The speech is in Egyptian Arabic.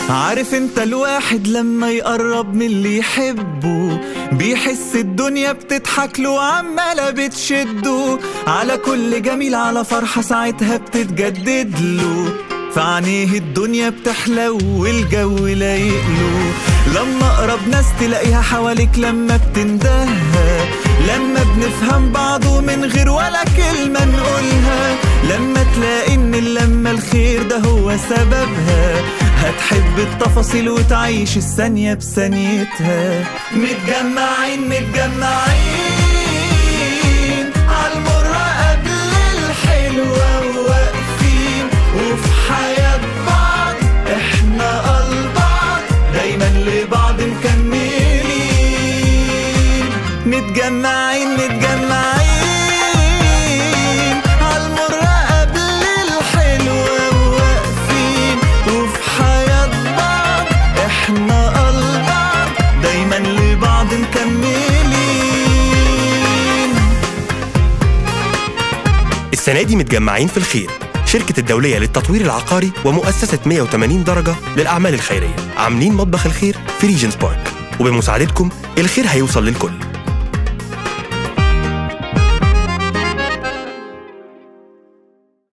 عارف انت الواحد لما يقرب من اللي يحبه بيحس الدنيا بتضحك له عمالة بتشده على كل جميل على فرحة ساعتها بتتجدد له في عينيه الدنيا بتحلى والجو لايقله لما اقرب ناس تلاقيها حواليك لما بتندهها لما بنفهم بعض من غير ولا كلمة نقولها لما تلاقي ان اللمة الخير ده هو سببها هتحب التفاصيل وتعيش الثانية بثانيتها متجمعين متجمعين عالمرة قبل الحلوة وواقفين وفي حياة بعض احنا لبعض دايما لبعض مكملين متجمعين متجمعين عالمرة قبل الحلوة وواقفين وفي حياة بعض احنا لبعض دايما لبعض مكملين السنة دي متجمعين في الخير شركة الدولية للتطوير العقاري ومؤسسة 180 درجة للأعمال الخيرية عاملين مطبخ الخير في ريجنز بارك وبمساعدتكم الخير هيوصل للكل